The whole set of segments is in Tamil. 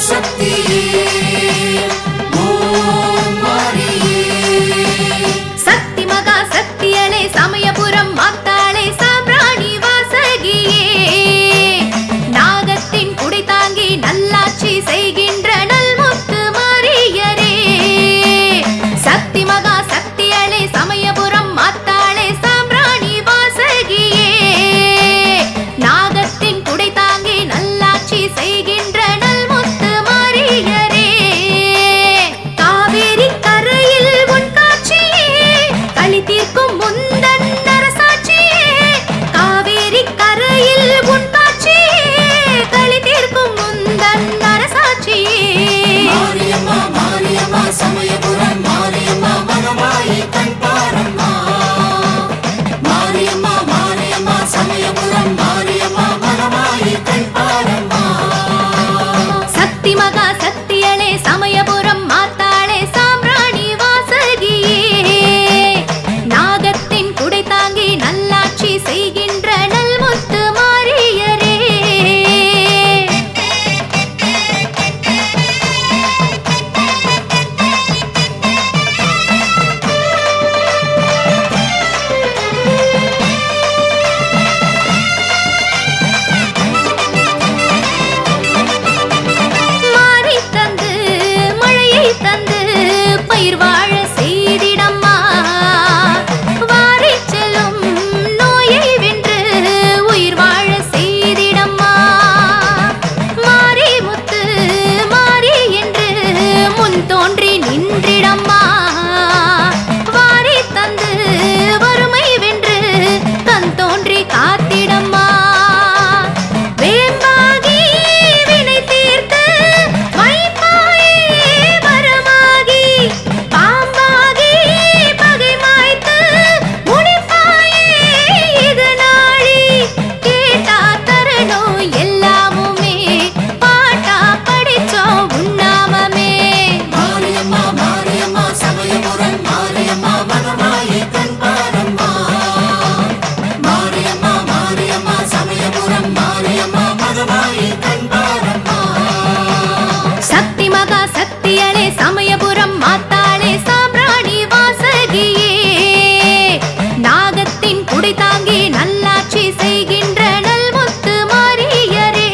சக்தியே ஓம் மாரியே சக்தி மகா சக்தியலே சமயபுரம் மாத்தாளே சாம்பிராணி வாசகியே நாகத்தின் குடை தாங்கி நல்லாட்சி செய்கின்ற நல்முத்து மாரியரே சக்தி மகா சக்தியலே சமயபுரம் மாத்தாளே சாம்பிராணி வாசகியே நாகத்தின் குடை தாங்கி நல்லாட்சி செய்கின்ற நல்முத்து மாரியரே காவேரி கரையில் உன் காட்சியே களி தீர்க்கும் முந்தன் அரசாட்சியே காவேரி கரையில் உன் காட்சியே களி தீர்க்கும் முந்தன் அரசாட்சியே மாரியம்மா மாரியம்மா சமயபுரம் மாரியம்மா மகமாயி கண்பாரம்மா மாரியம்மா மாரியம்மா சமயபுரம் மாரியம்மா மகமாயி கண்பாரம்மா சக்தி மகா சக்தியலே சமயபுரம் மாத்தாளே சாம்பிராணி வாசகியே நாகத்தின் குடை தாங்கி நல்லாட்சி செய்கின்ற நல்முத்து மாரியரே மாறி தந்து மழையை தந்து பயிர் வாழ செய்திடம்மா வாரி செல்லும் நோயை வென்று உயிர் வாழ செய்திடம்மா மாறி முத்து மாறி என்று முன் தோன்றி நின்றிடம்மா வாரி தந்து வறுமை வென்று கண் தோன்றி காத்திடம்மா வேம்பாகி வினை தீர்த்து வைப்பாயே வரமாகி பாம்பாகி பகை மாய்த்து முடிப்பாயே இது நாளி கேட்டா தரணும் எல்லாமுமே பாட்டா படிச்சோம் உண்ணாமமே மாரியம்மா மாரியம்மா சமயபுரம் மாரியம்மா மகமாயி கண்பாரம்மா மாரியம்மா மாரியம்மா சமயபுரம் மாரியம்மா மகமாயி கண்பாரம்மா சக்தி மகா சக்தியலே சமயபுரம் மாத்தாளே சாம்பிராணி வாசகியே நாகத்தின் குடை தாங்கி நல்லாட்சி செய்கின்ற நல்முத்து மாரியரே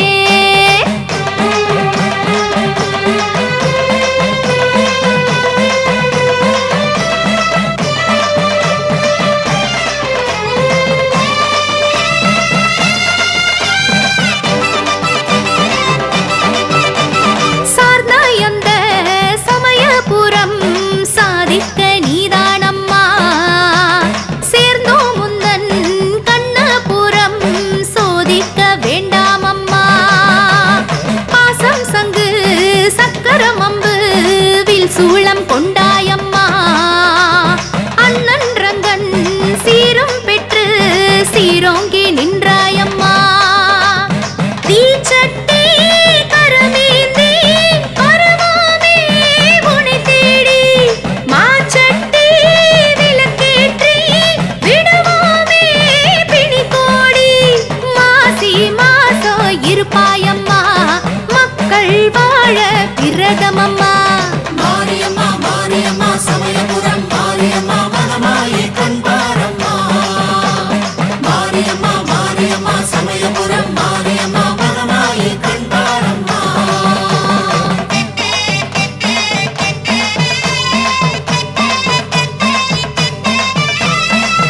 சார்ந்தாய் அந்த சமயபுரம் சாதிக்க நீதானம்மா சேர்ந்தோம் முந்தன் கண்ணபுரம் சோதிக்க வேண்டாமம்மா பாசம் சங்கு சக்கரம் அம்பு வில் சூளம் கொண்டாயம்மா அண்ணன் ரங்கன் சீரும் பெற்று சீரோங்கி நின்றாயம்மா தீச்சட்டி கரமேந்தி வருவோமே உனை தேடி மாச்சட்டி விளக்கேற்றி விடுவோமே பிணி கோடி மாசி மாசோ இருப்பாயம்மா மக்கள் வாழ பிரதமம்மா மாரியம்மா மாரியம்மா சமயபுரம் மாரியம்மா மகமாயி கண்பாரம்மா மாரியம்மா மாரியம்மா சமயபுரம் மாரியம்மா மகமாயி கண்பாரம்மா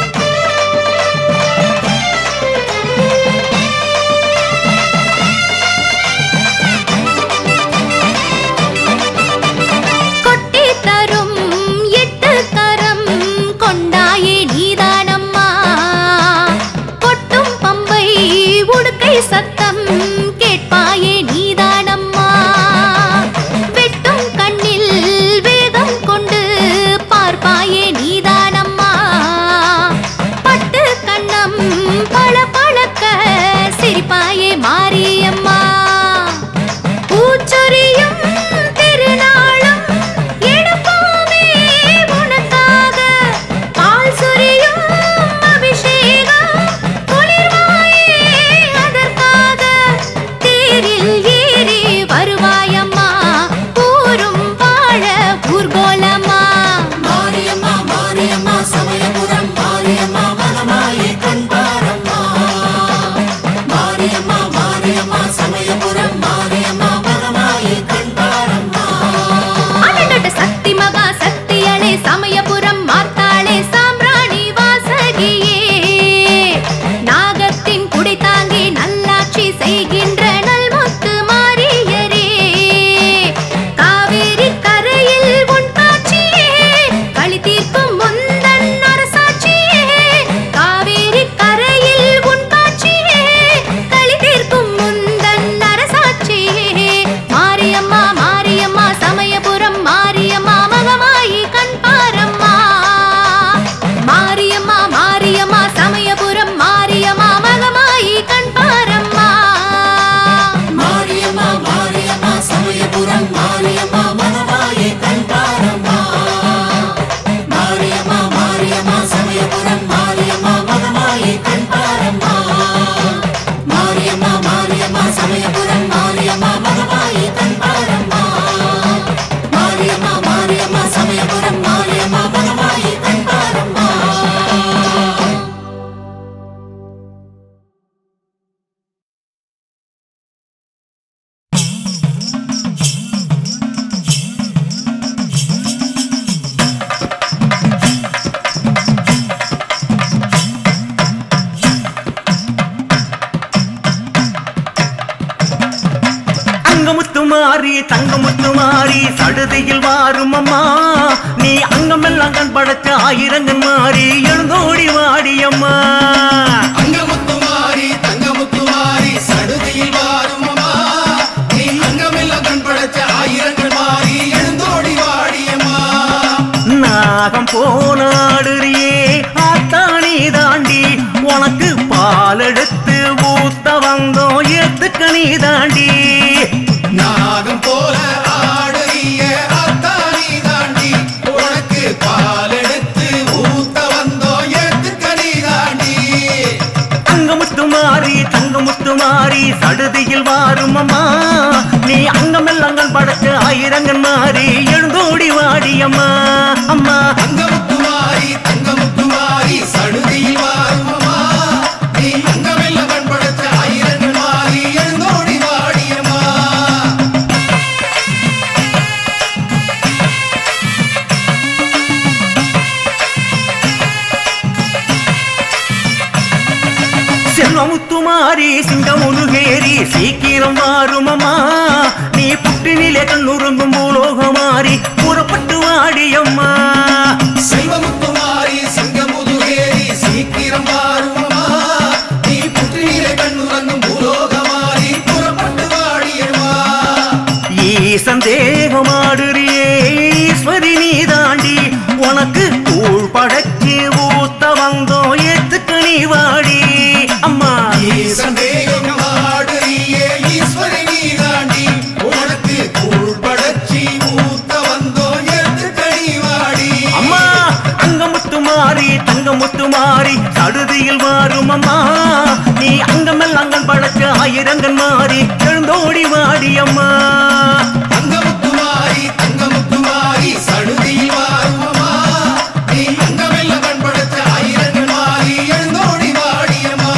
மாரியம்மா அங்கமுத்து மாறி தங்கமுத்து மாறி சடுதியில் வாரும் அம்மா நீ அங்கமெல்லாம் கண் படைச்ச ஆயிரங்கன் மாறி எழுந்தோடி வாடியம்மா அங்கமுத்துமாரி தங்கமுத்துமாரி சடுதியில் வாரும் அம்மா நீ அங்கமெல்லாம் கண் படைச்ச ஆயிரங்கள் மாறி எழுந்தோடி வாடியம்மா நாகம் போனாடுறியே ஆத்தானி தாண்டி உனக்கு பால் எடுத்து ஊத்த வந்தோம் ஏத்துக்க நீ தாண்டி நாகம் போல ஆடுறிய அத்தானி தாண்டி உனக்கு பால் எடுத்து ஊத்த வந்தோம் ஏத்துக்கனி தாண்டி அங்கமுத்து மாறி தங்கமுத்து மாறி சடுதியில் வாரும் அம்மா நீ அங்கமெல்லாம் கண் படைச்ச ஆயிரங்கன் மாறி எழுந்தோடி வாடியம்மா அம்மா அங்கமுத்துமாரி தங்கமுத்துமாரி சடுதியில் வாரும் அம்மா நீ அங்கமெல்லாம் கண் படைச்ச ஆயிரங்கள் மாறி எழுந்தோடி வாடியம்மா செல்வமுத்துமாரி சிங்கமுலுகேரி சீக்கிரம் வாரும் அம்மா நீ புட்டினிலே கண்ணுறங்கும் பூலோகமாரி புறப்பட்டு வாடியம்மா செல்வமுத்துமாரி சிங்கமுதுகேரி சீக்கிரம் வாருமம்மா நீ புற்றிலே கண்ணுறங்கும் பூலோகமாரி புறப்பட்டு வாடியம்மா ஈசன் தேகமாடுறியே ஈஸ்வரி நீ தாண்டி உனக்கு கூழ் படைச்சு ஊத்த வந்தோம் ஏத்துக்க நீ வாடி அம்மா ஈசன் தேகம் ஆடுறியே ஈஸ்வரி நீ தாண்டி உனக்கு கூழ் படைச்சி ஊத்த வந்தோம் ஏத்துக்கடி வாடி அம்மா அங்கமுத்து மாறி தங்கமுத்து மாறி சடுதியில் மாறும் அம்மா நீ அங்கமெல்லாம் அங்கன் படைச்ச ஆயிரங்கன் மாறி எழுந்தோடி வாடி அம்மா அங்கமுத்துமாரி தங்கமுத்துமாரி சடுதியில் வாருமம்மா நீ அங்கமெல்லாம் கண் படைச்ச ஆயிரங்கள் மாறி எழுந்தோடி வாடியம்மா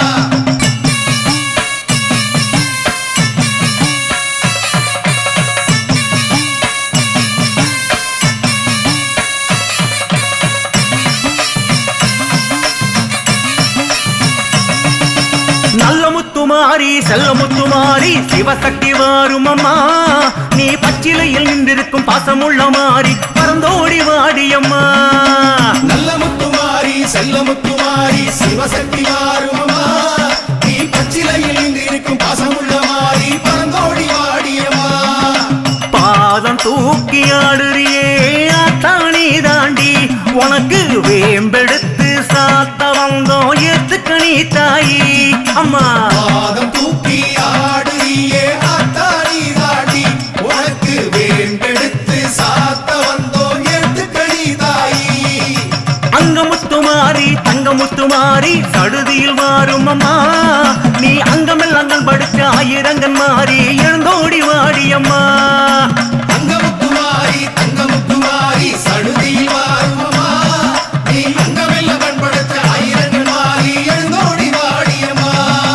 நல்ல முத்துமாரி செல்ல முத்துமாரி சிவசக்தி வாரும் அம்மா நீ பச்சிலையில் நின்றிருக்கும் பாசமுள்ள மாறி பறந்தோடி வாடியம்மா நல்ல முத்துமாரி செல்ல முத்துமாரி சிவசக்தி மாறுமம்மா நீ பச்சிலையில் இங்கு இருக்கும் பாசமுள்ள மாறி பறந்தோடி வாடியம்மா பாதம் தூக்கி ஆடுறியே ஆத்தாணி தாண்டி உனக்கு வேம்பெடுத்து சாத்த வந்தோம் ஏத்துக்க நீ தாயி அம்மா பாதம் தூக்கி ஆடுறியே ஆத்தாடி தாடி உனக்கு வேண்டெடுத்து சாத்த வந்தோம் ஏத்துக்கடி தாயி அங்கமுத்துமாரி தங்கமுத்துமாரி சடுதியில் மாறும் அம்மா நீ அங்கமெல்லாம் அங்கன் படிச்ச ஆயிரங்கன் மாறி எழுந்தோடி வாடியம்மா அங்கமுத்துமாரி தங்கமுத்துமாரி சடுதியில் வாருமம்மா நீ அங்கமெல்லாம் கண்படுத்த ஆயிரங்கள் மாறி எழுந்தோடி வாடியம்மா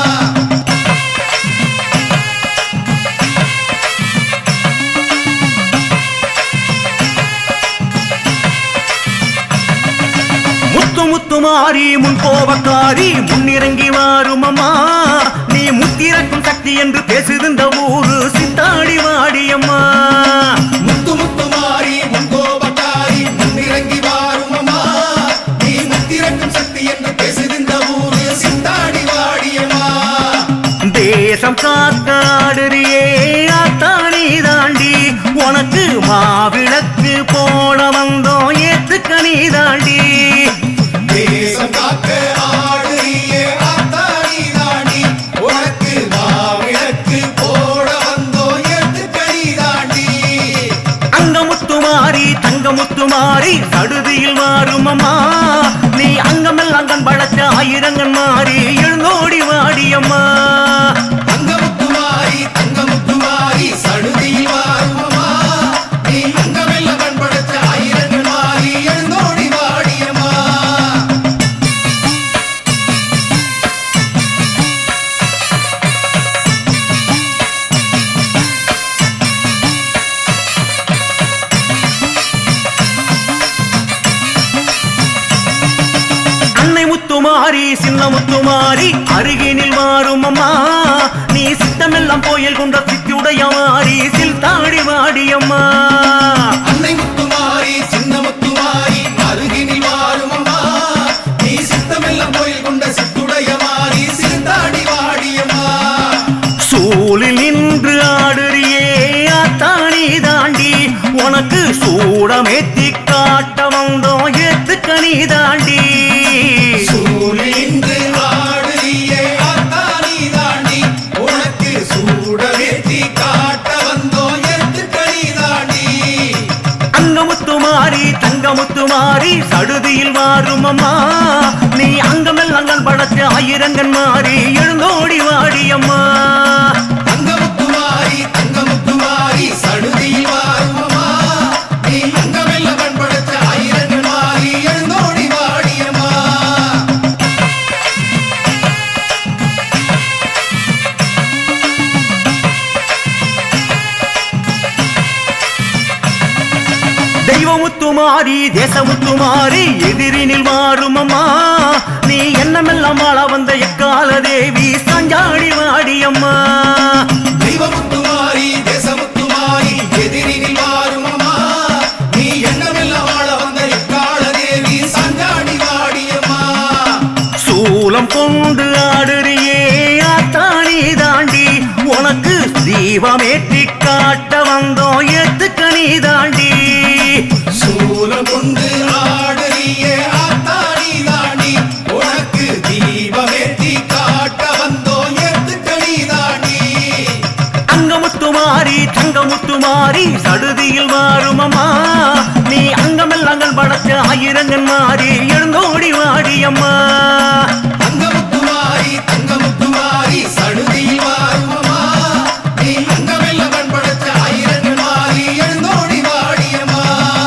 முத்து முத்து மாறி முன் கோபக்காரி முன்னிறங்கி வாரும் அம்மா நீ முத்திறக்கும் சக்தி என்று பேசுகின்ற ஊரு சித்தாடி வாடியம்மா முத்து முத்து மாறி முன்கோபக்காரி முன்னிறங்கி வாருமம்மா நீ முத்திரக்கும் சக்தி என்று பேசுகின்ற ஊரு சிந்தாடி வாடியம்மா தேசம் காத்தாடுறியே ஆத்தானி தாண்டி உனக்கு மாவிளக்கு போட வந்தோம் ஏத்துக்க நீ தாண்டி தேசம் காக்க ஆடுறியே ஆத்தாடி தாண்டி உனக்கு மாவிளக்கு போட வந்தோ ஏத்துக்கடி தாண்டி அங்கமுத்துமாரி தங்கமுத்துமாரி சடுதியில் மாறும் அம்மா நீ அங்கமெல்லாம் கண் படைச்ச ஆயிரங்கன் மாறி எழுந்தோடி வாடியம்மா அங்கமுத்துமாரி தங்கமுத்துமாரி சடுதியில் வாருமம்மா நீ அங்கமெல்லாம் கண்படுத்த ஆயிரங்கள் மாறி எழுந்தோடி வாடியம்மா அன்னை முத்துமாரி சின்ன முத்துமாரி அருகினில் மாறும் அம்மா நீ சித்தமெல்லாம் கோயில் கொண்ட சித்தியுடைய மாறி சில்தாடி வாடியம்மா அன்னை முத்துமாரி சின்ன முத்துமாரி அருகினில் வாரும் அம்மா நீ சித்தமெல்லாம் கோயில் கொண்ட சித்துடைய மாறி சிறுந்தாடி வாடியம்மா சூழில் நின்று ஆடுறியே ஆத்தாணி தாண்டி உனக்கு சூடமேத்தி காட்ட வந்தோம் ஏத்துக்க நீ தாண்டி சூழின்று ஆடுறியே அத்தானி தாண்டி உனக்கு சூடவேத்தி காட்ட வந்தோம் எத்துக்கணி தாண்டி அங்கமுத்து மாறி தங்கமுத்து மாறி சடுதியில் மாறும் அம்மா நீ அங்கமெல்லாம் படத்து ஆயிரங்கன் மாறி எழுந்தோடி வாடியம்மா தங்கமுத்துமாரி தங்கமுத்துமாரி சடுதியில் வாரும் அம்மா நீ அங்கமெல்லாம் பண்படுத்த ஆயிரங்கள் மாறி எழுந்தோடி வாடியம்மா தெய்வமுத்து மாறி தேசமுத்து மாறி எதிரினில் மாறும் அம்மா நீ என்னமெல்லாம் ஆள வந்த எக்கால தேவி சஞ்சாடி வாடியம்மா தெய்வமுத்துமாரி தேசமுத்துமாரி எதிரினில் வாரும் அம்மா நீ எண்ணமெல்லாம் வாழ வந்த எக்கால தேவி சஞ்சாடி வாடியம்மா சூலம் கொண்டு ஆடுறியே ஆத்தாணி தாண்டி உனக்கு தீபமேற்றி காட்ட வந்தோம் ஏத்துக்க நீ தாண்டி சூலம் கொண்டு ஆடுறியே ஆத்தாடி தாண்டி உனக்கு தீபமேத்தி காட்ட வந்தோம் எத்துக்கணி தாண்டி அங்கமுத்து மாறி தங்கமுத்து மாறி சடுதியில் மாறும் அம்மா நீ அங்கமெல்லாம் படத்து ஆயிரங்கன் மாறி எழுந்தோடி வாடியம்மா தங்கமுத்துமாரி தங்கமுத்துமாரி சடுதியில் வாரும் அம்மா நீ அங்கமெல்லாம் பண்படுத்த ஆயிரங்கள் மாறி எழுந்தோடி வாடியம்மா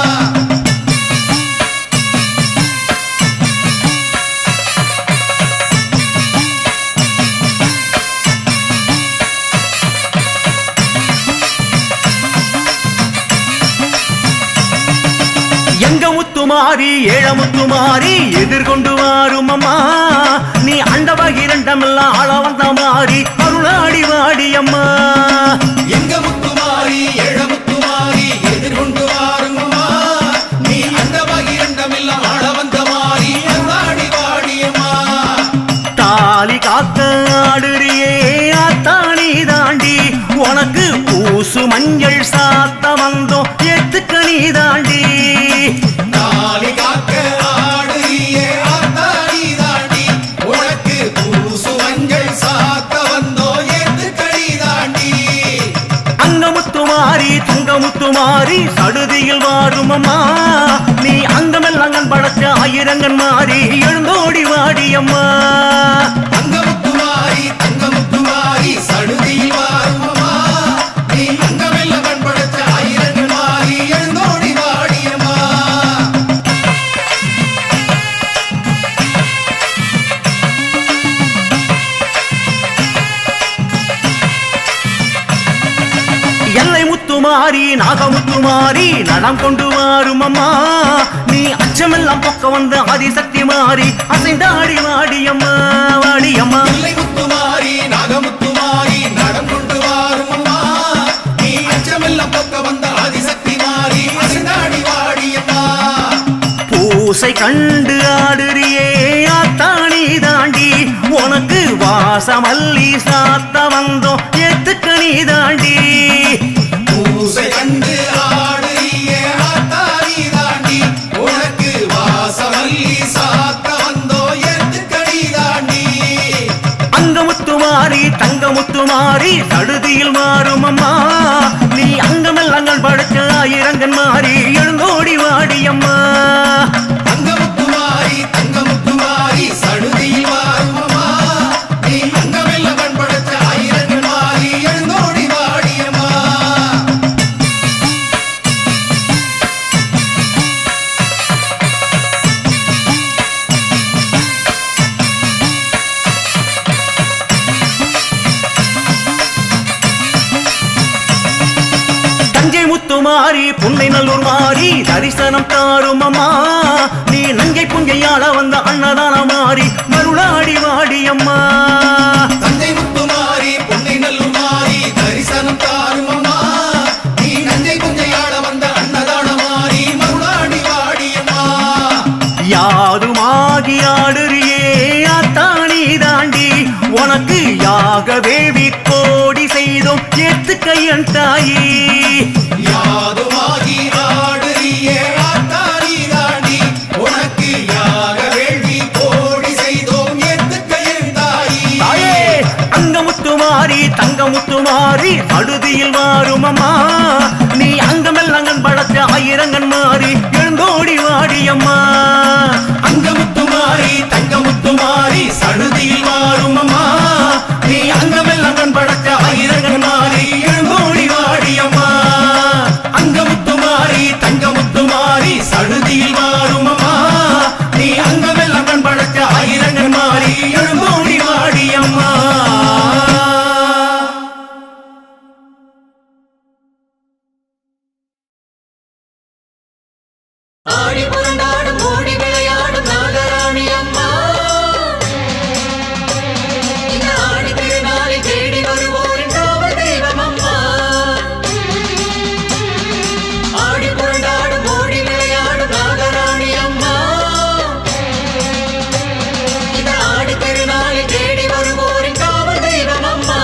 எங்க முத்து மாறி ஏழமுத்து மாறி எதிர்கொண்டு வாரும் அம்மா நீ அண்டபகிரண்டமெல்லாம் ஆள வந்த மாறி அருளாடி வாடியம்மா எங்க முத்துமாரி ஏழமுத்துமாரி எதிர்கொண்டு வாரும் அம்மா நீ அந்த பகிரண்டமெல்லாம் ஆள வந்த மாறி அருளாடி வாடியம்மா தாலி காத்த ஆடுறியே ஆத்தாணி தாண்டி உனக்கு பூசு மஞ்சள் சாத்த வந்தோம் ஏத்துக்க நீ தாண்டி தாலி காக்க ஆடுறியே ஆத்தாடி தாண்டி உனக்கு பூசு மஞ்சள் சாத்த வந்தோ ஏத்துக்கடி தாண்டி அங்கமுத்து மாறி தங்கமுத்து மாறி சடுதியில் வாரும் அம்மா நீ அங்கமெல்லாம் படைச்ச ஆயிரங்கன் மாறி எழுந்தோடி வாடியம்மா தங்கமுத்துமாரி தங்கமுத்துமாரி சடுதியில் வாரும் அம்மா நீ அங்கமெல்லாம் பண்படுத்த ஆயிரங்கள் மாறி எழுந்தோடி வாடியம்மா எல்லை முத்து மாறி நாகமுத்து மாறி நடம் கொண்டு வாரும் அம்மா நீ அச்சமெல்லாம் பொக்க வந்த ஆதிசக்தி மாறி அசைந்தாடி வாடியம்மா வாடியம்மா இல்லை முத்துமாரி நாகமுத்துமாரி நடம் கொண்டு வாரும் அம்மா நீ அச்சமெல்லாம் பக்க வந்த ஆதிசக்தி மாறி அசைந்தாடி வாடியம்மா பூசை கண்டு ஆடுறியே ஆத்தாணி தாண்டி உனக்கு வாசமல்லி சாத்த வந்தோம் ஏத்துக்க நீ தாண்டி பூசை கண்டு ஆடுறியே ஆத்தாரி தாண்டி உனக்கு வாசமல்லி சாத்த வந்தோ ஏத்துக்கடி தாண்டி அங்கமுத்து மாறி தங்கமுத்து மாறி சடுதியில் மாறும் அம்மா நீ அங்கமெல்லாம் படைச்ச ஆயிரங்கன் மாறி எழுந்தோடி வாடியம்மா தங்கமுத்துமாரி தங்கமுத்துமாரி சடுதியில் வாரும் அம்மா நீ அங்கமெல்லாம் பண்படுத்த ஆயிரங்கள் மாறி எழுந்தோடி வாடியம்மா தஞ்சை முத்து மாறி புன்னை நல்லூர் மாறி தரிசனம் தாரும் அம்மா நீ நஞ்சை புஞ்சையாள வந்த அன்னதான மாறி மருளாடி வாடியம்மா தந்தை முத்துமாரி பொன்னை நல்லுமாரி தாயி யாதுமாகி ஆடுறியே ஆத்தாரி தாண்டி உனக்கு யாக வேள்வி கோடி செய்தோம் ஏத்துக்க என் தாயி தாயே அங்க முத்துமாரி தங்க முத்துமாரி அழுதியில் மாறும் அம்மா நீ அங்கமெல்லாம் பழத்த ஆயிரங்கன் மாறி எழுந்தோடி வாடி அம்மா அங்கமுத்துமாரி தங்கமுத்துமாரி சடுதியில் மாறும் அம்மா நீ அங்கமெல்லாம் படக்க ஆயிரங்கள் மாறி எழுந்தோடி வாடி அம்மா அங்கமுத்துமாரி தங்கமுத்துமாரி சடுதியில் மாறும் அம்மா நீ அங்கமெல்லாம் படக்க ஆயிரங்கள் மாறி எழுந்தோடி வாடி அம்மா ஆடி புரண்டாடும் ஓடி விளையாடும் நாகராணி அம்மா இந்த ஆடி திருநாளை தேடி வருவோரின் காவல் தெய்வம் அம்மா ஆடி புரண்டாடும் ஓடி விளையாடும் நாகராணி அம்மா இந்த ஆடி திருநாளை தேடி வருவோரின் காவல் தெய்வம் அம்மா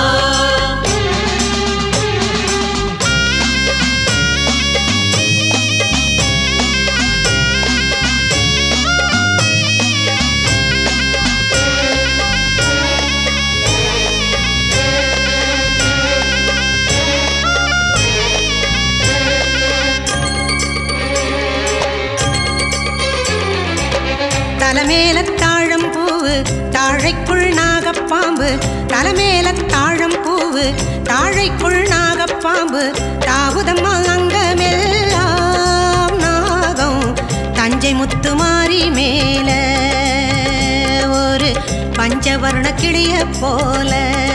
தலைமேல தாழம் பூவு தாழைக்குள் நாகப்பாம்பு தலைமேல தாழம் பூவு தாழைக்குள் நாகப்பாம்பு தாவுதம்மா அங்கமெல்லாம் நாகம் தஞ்சை முத்துமாரி மேல ஒரு பஞ்சவர்ண கிளிய போல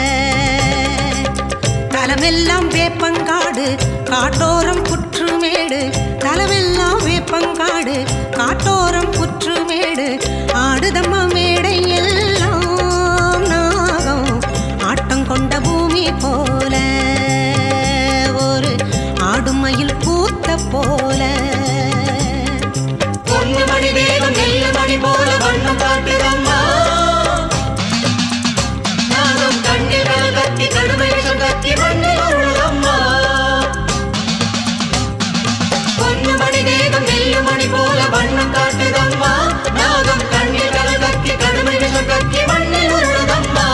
தலமெல்லாம் வேப்பங்காடு காட்டோரம் புற்றுமேடு தலமெல்லாம் வேப்பங்காடு காட்டோரம் புற்றுமேடு ஆடுதம்மா மேடை எல்லாம் நாகம் ஆட்டம் கொண்ட பூமி போல ஒரு ஆடுமயில் பூத்த போல பொண்ணு மணி வேகம் நெல்லு மணி போல வண்ணம் காட்டுதம்மா நாகம் கண்ணில் கல் கத்தி கடுமை விஷம் கத்தி மண்ணில் உழுதம்மா பொண்ணு மணி வேகம் நெல்லு மணி போல வண்ணம் காட்டுதம்மா நாகம் கண்ணில் கல் கத்தி கடுமை விஷம் கத்தி மண்ணில் உழுதம்மா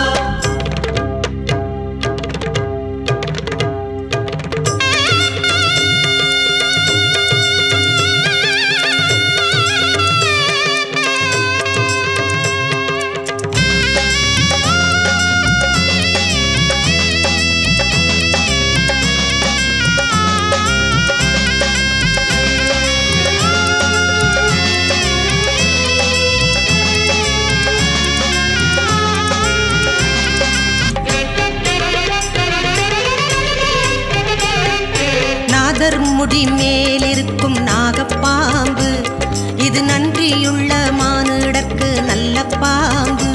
நாதர் முடி மேலிருக்கும் நாகப்பாம்பு இது நன்றியுள்ள மானிடற்கு நல்ல பாம்பு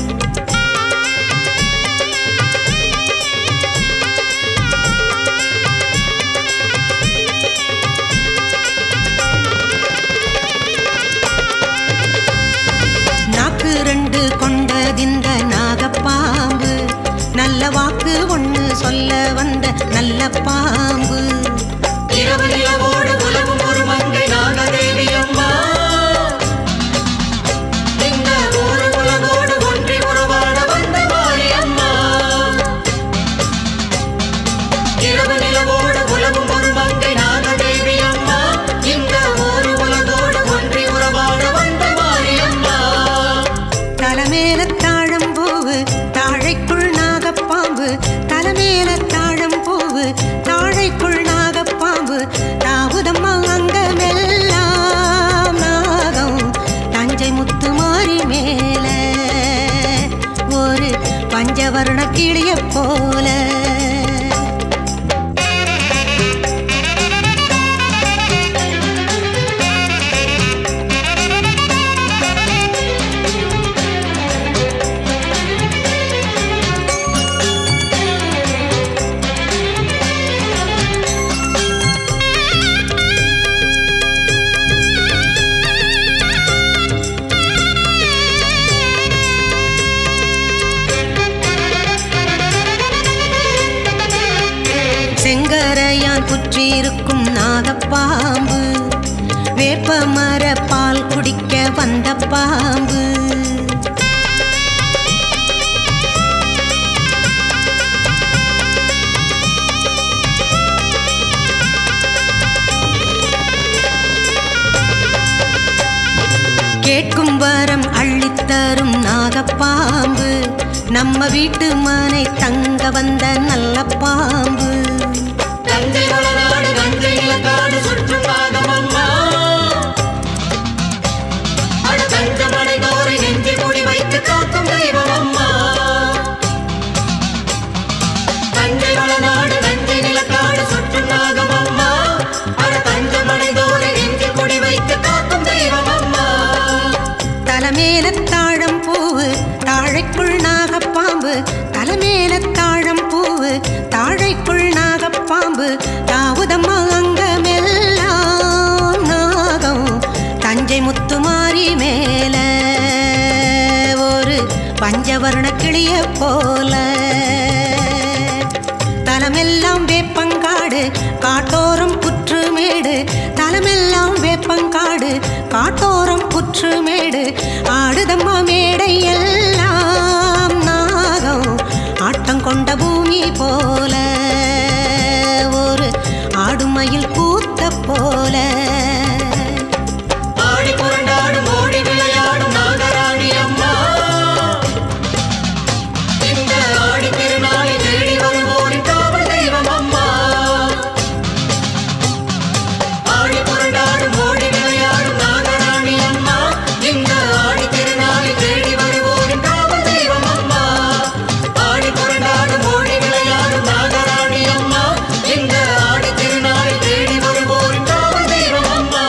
நாக்கு ரெண்டு கொண்டதிந்த நாகப்பாம்பு நல்ல வாக்கு ஒண்ணு சொல்ல வந்த நல்ல பாம்பு இரவு நிலவோடு உலவும் ஒரு மங்கை நாகதேவி அம்மா இந்த ஊரு உலகோடு ஒன்றி உறவாட வந்த மாரி அம்மா இரவு நிலவோடு உலவும் ஒரு மங்கை நாகதேவி அம்மா இந்த ஊரு உலகோடு ஒன்றி உறவாட வந்த மாரி அம்மா தலைமேல தாழம் பூவு தாழைக்குள் நாகப்பாம்பு தலைமேல தாழம் பூவு தாழைக்குள் நாகப்பாம்பு தாவுதம்மா அங்கமெல்லாம் நாகம் தஞ்சை முத்து மாறி மேல ஒரு பஞ்சவர்ண கிளிய போல செங்கரையான் புற்றிருக்கும் நாகப்பாம்பு வேப்ப மர பால் குடிக்க வந்த பாம்பு கேட்கும் வரம் அள்ளித்தரும் நாகப்பாம்பு நம்ம வீட்டு மனை தங்க வந்த நல்ல பாம்பு தஞ்சை வளநாடு தஞ்சை இலக்காடு சுற்றும் நாகமம்மா அட தஞ்சமடை தோரை நெஞ்சி முடி வைத்து காக்கும் தெய்வம் அம்மா தஞ்சை வளநாடு தஞ்சை நிலக்காடு சுற்றும் நாகமம்மா அட தஞ்சமடை தோரை நெஞ்சி முடி வைத்து காக்கும் தெய்வம் அம்மா தலைமேல தாழம் பூவு தாழைக்குள் நாகப்பாம்பு தலைமேல தாழம் பூவு தாழைக்குள் நாகப்பாம்பு தாவுதம்மா அங்கமெல்லாம் நாகம் தஞ்சை முத்துமாரி மேல ஒரு பஞ்சவர்ண கிளிய போல தலமெல்லாம் வேப்பங்காடு காட்டோரம் புற்றுமேடு தலமெல்லாம் வேப்பங்காடு காட்டோரம் புற்றுமேடு ஆடுதம்மா மேடை எல்லாம் நாகம் ஆட்டம் கொண்ட பூமி போல ஒரு ஆடுமயில் கூத்த போல ஆடி புரண்டாடும் ஓடி விளையாடும் நாகராணி அம்மா இந்த ஆடி திருநாளை தேடி வருவோரின் காவல் தெய்வம் அம்மா ஆடி புரண்டாடும் ஓடி விளையாடும் நாகராணி அம்மா இந்த ஆடி திருநாளை தேடி வருவோரின் காவல் தெய்வம் அம்மா ஆடி புரண்டாடும் ஓடி விளையாடும் நாகராணி அம்மா இந்த ஆடி திருநாளை தேடி வருவோரின் காவல் தெய்வம் அம்மா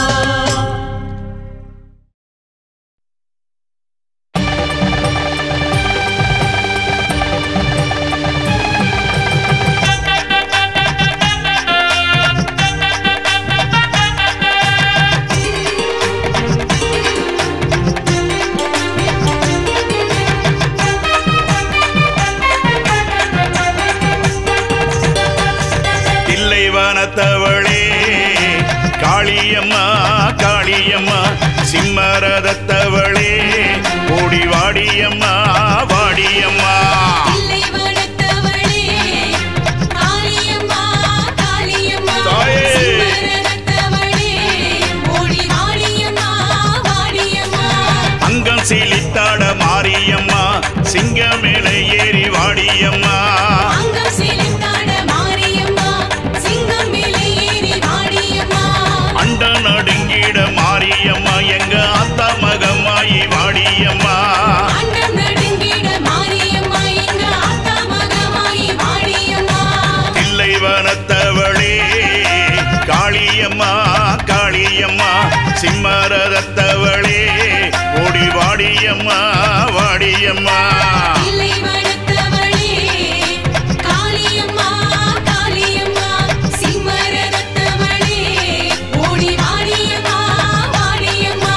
தில்லை வனத்தவளே காளியம்மா காளியம்மா சிம்மரதத்தவளே ஓடி வாடியம்மா வாடியம்மா இல்லை வளர்த்தவளே காளியம்மா காளியம்மா தாயே! சிம்மரத்தவளே ஓடி வாடியம்மா வாடியம்மா அங்கம் சீலித்தாட மாரியம்மா சிங்கம் மேல ஏறி வாடியம்மா அங்கம் செலுத்தாட மாரியம்மா சிங்கம் மேலே ஏறி வாடியம்மா அண்ட நடுங்கிட மாரியம்மா எங்க அத்தா மகமாயி வாடியம்மா அண்டம் நடுங்கிட மாரியம்மா எங்க அத்தா மகமாயி வாடியம்மா தில்லை வனத்தவளே காளியம்மா காளியம்மா சிம்மரதத்தவளே ஓடி வாடியம்மா வாடியம்மா இல்லை வளர்த்தவளே காளியம்மா காளியம்மா சிம்மரத்தவளே ஓடி வாடியம்மா வாடியம்மா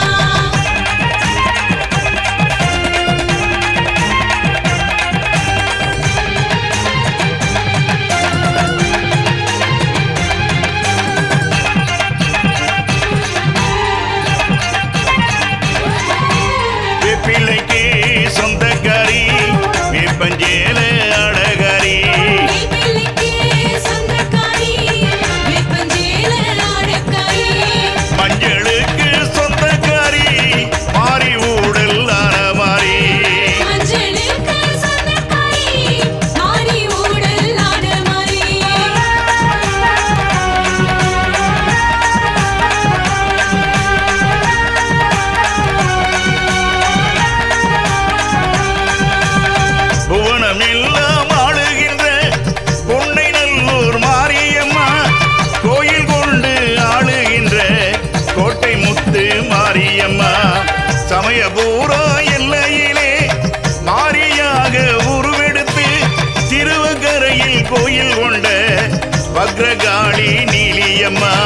வேப்பிள்ளைக்கு சொந்தக்காரி வேப்பஞ்சேல அழகாரி வேப்பிலைக்கு சொந்தக்காரி வேப்பஞ்சேல ஆடக்காரி மஞ்சளுக்கு சொந்தக்காரி மாறி ஊடல் மாறி மஞ்சளுக்கு சொந்தக்காரி மாறி ஊடல் ஆட மாறி புவனம் எல்லாம் ஆளுகின்ற பொன்னை நல்லூர் மாரியம்மா கோயில் கொண்டு ஆளுகின்ற கோட்டை முத்து மாரியம்மா சமயபூரா எல்லையிலே மாரியாக உருவெடுத்து திருவக்கரையில் கோயில் கொண்ட வக்ரகாளி நீலியம்மா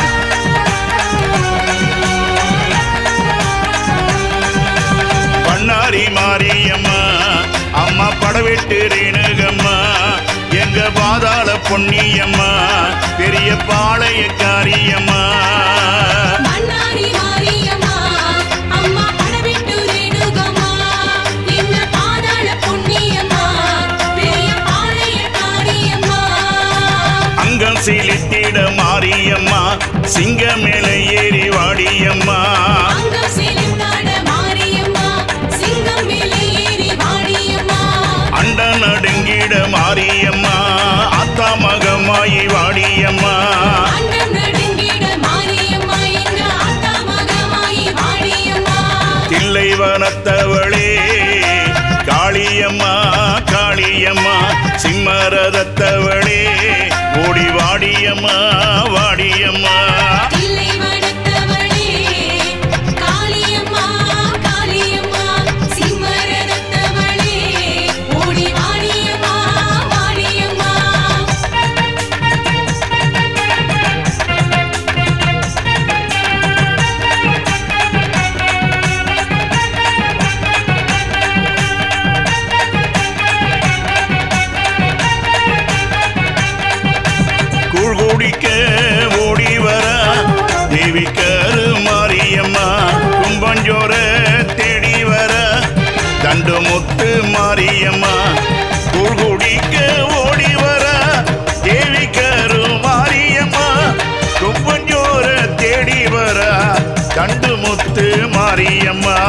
பண்ணாரி மாரியம்மா அம்மா படவெட்டு ரேணுகம்மா எங்க பாதாள பொன்னியம்மா பெரிய பாளையக்காரியம்மா மன்னாரி மாரியம்மா அம்மா படவிட்டு ரேணுகம்மா என்ன பாதாள புண்ணியம்மா பெரிய பாளைய காரியம்மா அங்கம் சீலித்திட மாரியம்மா சிங்க மேல ஏறி வாடியம்மா அங்கம் செலுத்தாட மாரியம்மா சிங்கம் மேலே ஏறி வாடியம்மா அண்ட நடுங்கிட மாரியம்மா அத்தா மகமாயி வாடியம்மா அண்டம் நடுங்கிட மாரியம்மா எங்க ஆத்தா மகமாயி வாடியம்மா தில்லை வனத்தவளே காளியம்மா காளியம்மா சிம்மரதத்தவளே ஓடி வாடியம்மா வாடியம்மா தில்லை வனத்தவளே காளியம்மா காளியம்மா சிம்மரதத்தவளே ஓடி வாடியம்மா வாடியம்மா கூழ் குடிக்க ஓடி வர தேவி கரு மாரியம்மா கும்பஞ்சோர தேடி வர தண்டு முத்து மாரியம்மா கூழ் குடிக்க ஓடி வர தேவி கரு மாரியம்மா கும்பஞ்சோர தேடி வர தண்டு முத்து மாரியம்மா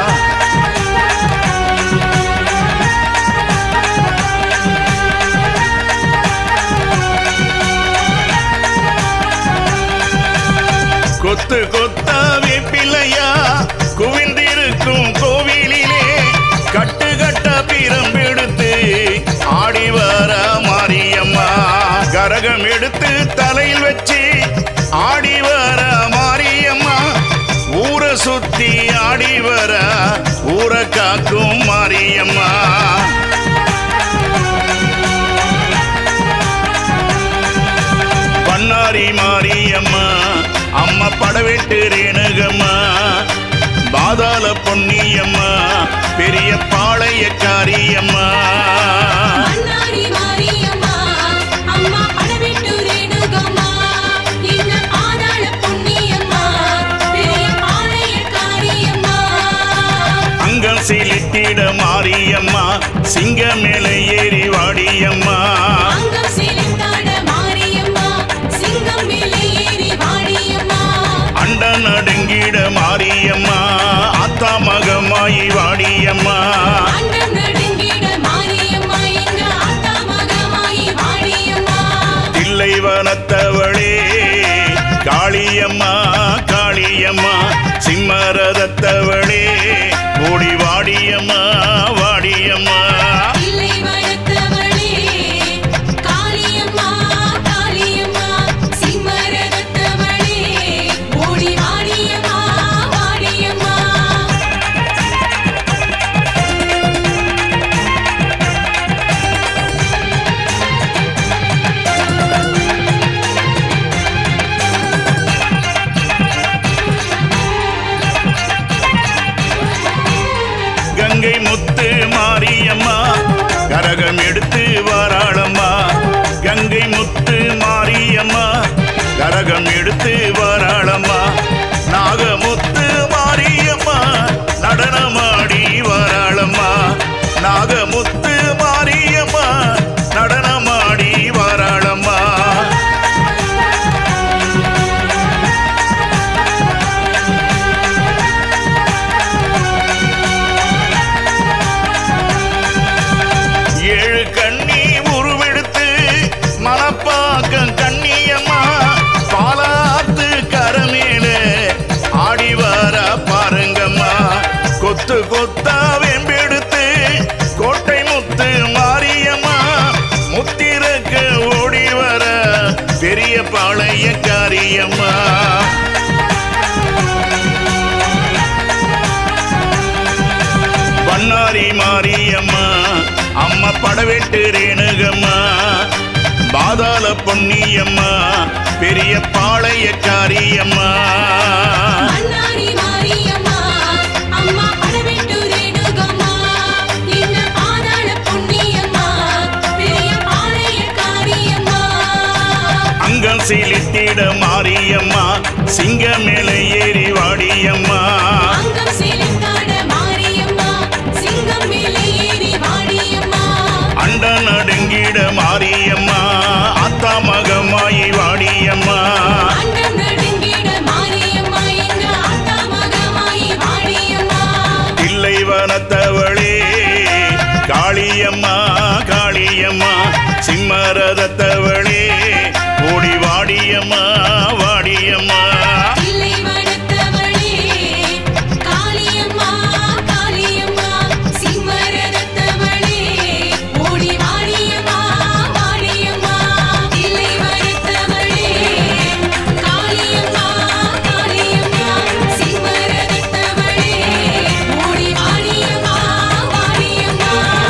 கொத்து கொத்தா வேப்பிலையா குவிந்திருக்கும் கோவிலிலே கட்டு கட்ட பிரம்பெடுத்து ஆடி வர மாரியம்மா கரகம் எடுத்து தலையில் வச்சு ஆடி வர மாரியம்மா ஊரை சுத்தி ஆடி வர ஊரை காக்கும் மாரியம்மா பண்ணாரி மாரியம்மா அம்மா படவெட்டு ரேணுகம்மா பாதாள பொன்னியம்மா பெரிய பாளையக்காரியம்மா மன்னாரி மாரியம்மா அம்மா படவிட்டு ரேணுகம்மா என்ன பாதாள புண்ணியம்மா பெரிய பாளைய காரியம்மா அங்கம் சீலித்திட மாரியம்மா சிங்க மேல ஏறி வாடியம்மா அங்கம் செலுத்தாட மாரியம்மா சிங்கம் மேலே ஏறி வாடியம்மா அண்ட நடுங்கிட மாரியம்மா அத்தா மகமாயி வாடியம்மா அண்டம் நடுங்கிட மாரியம்மா எங்க ஆத்தா மகமாயி வாடியம்மா தில்லை வனத்தவளே காளியம்மா காளியம்மா சிம்மரதத்தவளே ஓடி வாடியம்மா வாடியம்மா இல்லை வளர்த்தவளே காளியம்மா காளியம்மா சிம்மரதத்தவளே ஓடி வாடியம்மா வாடியம்மா கங்கை முத்து மாரியம்மா கரகம் எடுத்து வாராளம்மா கங்கை முத்து மாரியம்மா கரகம் எடுத்து வாராளம்மா நாகமுத்து மாரியம்மா நடனமாடி வாராளம்மா நாகமுத்து மாரியம்மா நடனமாடி வாராளம்மா ஏழு கண்ணி உருவெடுத்து மனப்பாக்கம் கண்ணியம்மா பாலாத்து கரமேல ஆடி வர பாருங்கம்மா கொத்து கொத்தா வெம்பெடுத்து கோட்டை முத்து மாரியம்மா முத்திரக்க ஓடி வர பெரிய பாளையக்காரியம்மா பண்ணாரி மாரியம்மா அம்மா படவெட்டு ரேணுகம்மா பாதாள பொன்னியம்மா பெரிய பாளையக்காரியம்மா மன்னாரி மாரியம்மா அம்மா படவிட்டு ரேணுகம்மா என்ன பாதாள புண்ணியம்மா பெரிய பாளைய காரியம்மா நடுங்கிட மாரியம்மா சிங்க மேல ஏறி வாடியம்மா அங்கம் சிலிர்த்தாட மாரியம்மா சிங்கம் மேலே ஏறி வாடியம்மா அண்ட நடுங்கிட மாரியம்மா அத்தா மகமாயி வாடியம்மா அண்டம் நடுங்கிட மாரியம்மா எங்க ஆத்தா மகமாயி வாடியம்மா பிள்ளை வனத்தவளே காளியம்மா காளியம்மா சிம்மரதத்தவளே ஓடி வாடியம்மா வாடியம்மா இல்லை வளர்த்தவளே காளியம்மா காளியம்மா சிம்மரதத்தவளே ஓடி வாடியம்மா வாடியம்மா இல்லை வளர்த்தவளே காளியம்மா காளியம்மா சிம்மரதத்தவளே ஓடி வாடியம்மா வாடியம்மா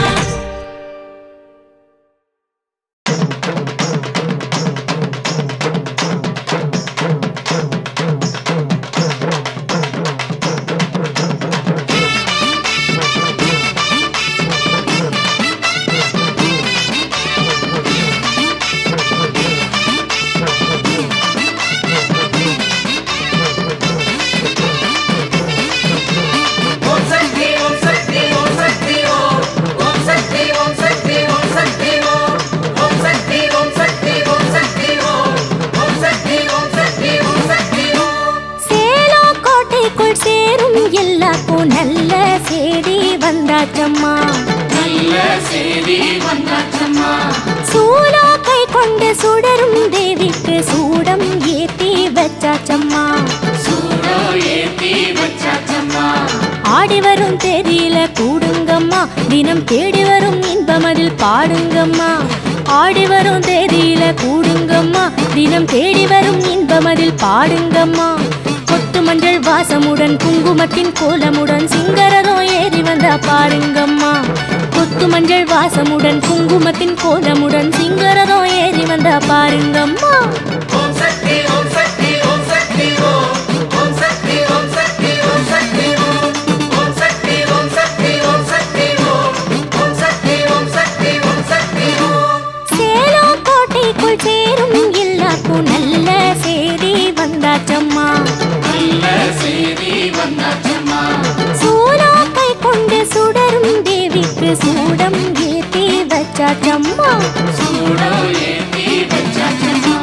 ஓம் சக்தி ஓம் சக்தி ஓம் சக்தி ஓம் ஓம் சக்தி ஓம் சக்தி ஓம் சக்தி ஓம் ஓம் சக்தி ஓம் சக்தி ஓம் சக்தி ஓம் ஓம் சக்தி ஓம் சக்தி ஓம் சக்தி ஓம் சேலோ கோட்டைக்குள் சேரும் எல்லாருக்கும் நல்ல செய்தி வந்தாச்சம்மா நல்ல செய்தி வந்தாச்சம்மா சூலோ கை கொண்டு சுடரும் தேவிக்கு சூடம் ஏத்தி வச்சாச்சம்மா சூடோ ஏத்தி வச்சாச்சம்மா ஆடி வரும் தேதியில கூடுங்கம்மா தினம் தேடி வரும் இன்பம் அதில் பாடுங்கம்மா ஆடி வரும் தேதியில கூடுங்கம்மா தினம் தேடி வரும் இன்பம் அதில் பாடுங்கம்மா கொத்து மஞ்சள் வாசமுடன் குங்குமத்தின் கோலமுடன் சிங்கரதம் ஏறி வந்தா பாருங்கம்மா கொத்து மஞ்சள் வாசமுடன் குங்குமத்தின் கோலமுடன் சிங்கரதம் ஏறி வந்தா பாருங்கம்மா ஓம் சக்தி ஓம் சக்தி ஓம் சக்தி ஓம் ஓம் சக்தி ஓம் சக்தி ஓம் சக்தி ஓம் ஓம் சக்தி ஓம் சக்தி ஓம் சக்தி ஓம் ஓம் சக்தி ஓம் சக்தி ஓம் சக்தி ஓம் சேலம் கோட்டைக்குள் சேரும் எல்லாருக்கும் நல்ல செய்தி வந்தாச்சம்மா நல்ல செய்தி வந்தாச்சம்மா சூலா கை கொண்டு சுடரும் தேவிக்கு சூடம் ஏத்தி வச்சாச்சம்மா சூடோ ஏத்தி வச்சாச்சம்மா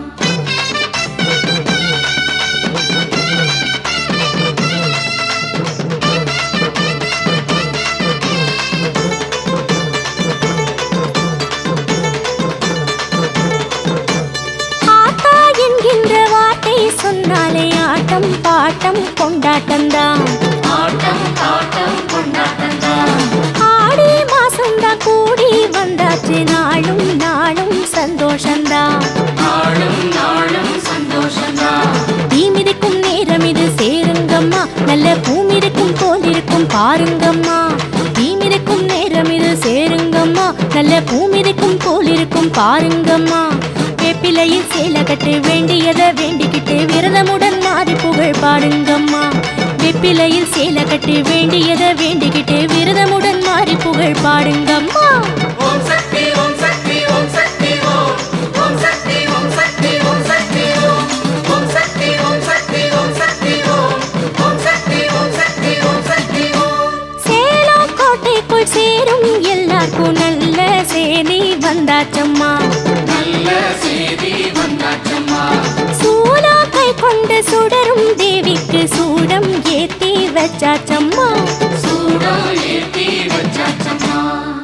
ஆத்தா என்கின்ற வார்த்தை சொன்னாலே ஆட்டம் பாட்டம் கொண்டாட்டம்தான் ஆட்டம் பாட்டம் கொண்டாட்டம்தான் ஆடி மாசம்தான் கூடி வந்தாச்சு நாளும் நாளும் சந்தோஷம்தான் நாளும் நாளும் சந்தோஷம்தான் தீமிதிக்கும் நேரம் இது சேருங்கம்மா நல்ல பூமிதிக்கும் போல் இருக்கும் பாருங்கம்மா தீமிதிக்கும் நேரம் இது சேருங்கம்மா நல்ல பூமிதிக்கும் போல் இருக்கும் பாருங்கம்மா வேப்பிலையில் சேலை கட்டு வேண்டியதை வேண்டிக்கிட்டு விரதமுடன் மாறி புகழ் பாடுங்கம்மா வேப்பிலையில் சேலை கட்டு வேண்டியதை வேண்டிக்கிட்டு விரதமுடன் மாறி புகழ் பாடுங்கம்மா ஓம் சக்தி ஓம் சக்தி ஓம் சக்தி ஓம் ஓம் சக்தி ஓம் சக்தி ஓம் சக்தி ஓம் ஓம் சக்தி ஓம் சக்தி ஓம் சக்தி ஓம் ஓம் சக்தி ஓம் சக்தி ஓம் சக்தி ஓம் சேலம் கோட்டைக்குள் சேரும் எல்லாருக்கும் நல்ல செய்தி வந்தாச்சம்மா நல்ல செய்தி வந்தாச்சம்மா சூலா கை கொண்டு சுடரும் தேவிக்கு சூடம் ஏத்தி வச்சாச்சம்மா சூடோ ஏத்தி வச்சாச்சம்மா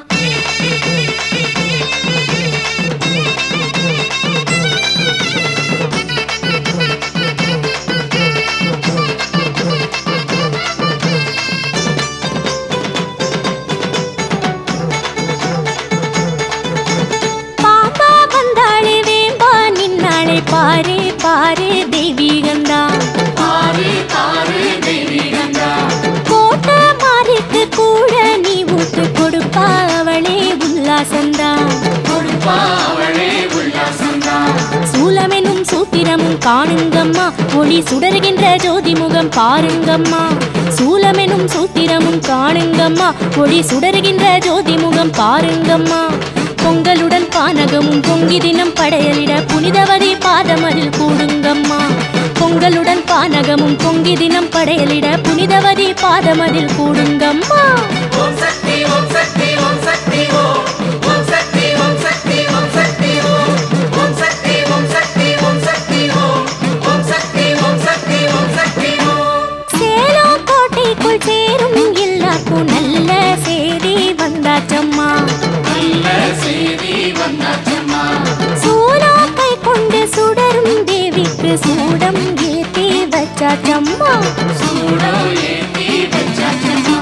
பாப்பா வந்தாளே வேம்பா நின்னாளே பாரு பாரு தெய்வீகந்தா பாரு பாரு தெய்வீகந்தா கோட்டை மாறிக்கு கூட நீ ஊத்து கொடுப்பா அவளே உல்லாசந்தா கொடுப்பா அவளே உல்லாசம்தான் சூலமெனும் சூத்திரமும் காணுங்கம்மா ஒளி சுடருகின்ற ஜோதி முகம் பாருங்கம்மா சூலமெனும் சூத்திரமும் காணுங்கம்மா ஒளி சுடருகின்ற ஜோதி முகம் பாருங்கம்மா பொங்கலுடன் பா பானகமும் பொங்கி தினம் படையலிட புனிதவதி பாதமதில் கூடுங்கம்மா பொங்கலுடன் பானகமும் பொங்கி தினம் படையலிட புனிதவதி பாதமதில் கூடுங்கம்மா ஓம் சக்தி ஓம் சக்தி ஓம் சக்தி ஓம் ஓம் சக்தி ஓம் சக்தி ஓம் சக்தி ஓம் ஓம் சக்தி ஓம் சக்தி ஓம் சக்தி ஓம் ஓம் சக்தி ஓம் சக்தி ஓம் சக்தி ஓம் சேலம் கோட்டைக்குள் சேரும் எல்லாருக்கும் நல்ல செய்தி வந்தாச்சம்மா நல்ல செய்தி வந்தாச்சம்மா சூலம் கை கொண்டு சுடரும் தேவிக்கு சூடம் ஏத்தி வச்சாச்சம்மா சூடோ ஏத்தி வச்சாச்சம்மா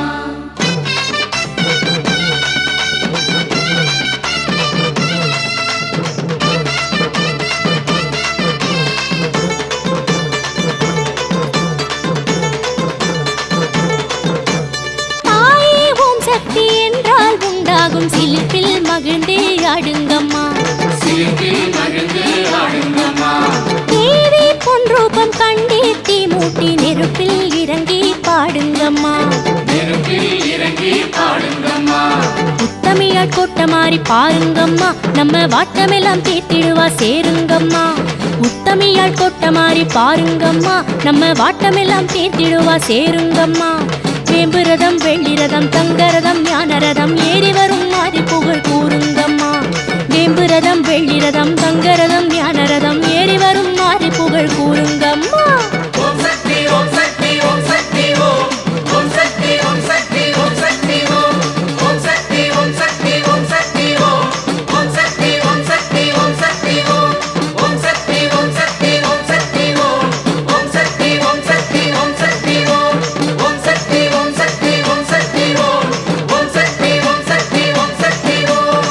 தாயே ஓம் சக்தி என்றால் உண்டாகும் சிலிப்பில் மகிழ்ந்தே ஆடுங்கம்மா சிரிப்பில் மகிழ்ந்து ஆடுங்கம்மா தேவி பொன் ரூபம் கண்டே தீ மூட்டி நெருப்பில் இறங்கி பாடுங்கம்மா நெருப்பில் இறங்கி பாடுங்கம்மா உத்தமியாட் கொட்ட மாறி பாருங்கம்மா நம்ம வாட்டமெல்லாம் தீர்த்திடுவா சேருங்கம்மா உத்தமியாள் கொட்ட மாறி பாருங்கம்மா நம்ம வாட்டமெல்லாம் தீர்த்திடுவா சேருங்கம்மா வேம்பு ரதம் வெள்ளி ரதம் தங்க ரதம் ஞான ரதம் ஏறி வரும் மாறி புகழ் கூறுங்கம்மா வேம்பு ரதம் வெள்ளி ரதம் தங்க ரதம் ஞான ரதம் ஏறி வரும் மாறி புகழ் கூறுங்கம்மா ஓம் சக்தி ஓம் சக்தி ஓம் சக்தி ஓம் ஓம் சக்தி ஓம் சக்தி ஓம் சக்தி ஓம் ஓம் சக்தி ஓம் சக்தி ஓம் சக்தி ஓம் ஓம் சக்தி ஓம் சக்தி ஓம் சக்தி ஓம் ஓம் சக்தி ஓம் சக்தி ஓம் சக்தி ஓம் ஓம் சக்தி ஓம் சக்தி ஓம் சக்தி ஓம் ஓம் சக்தி ஓம் சக்தி ஓம் சக்தி ஓம் ஓம் சக்தி ஓம் சக்தி ஓம் சக்தி ஓம்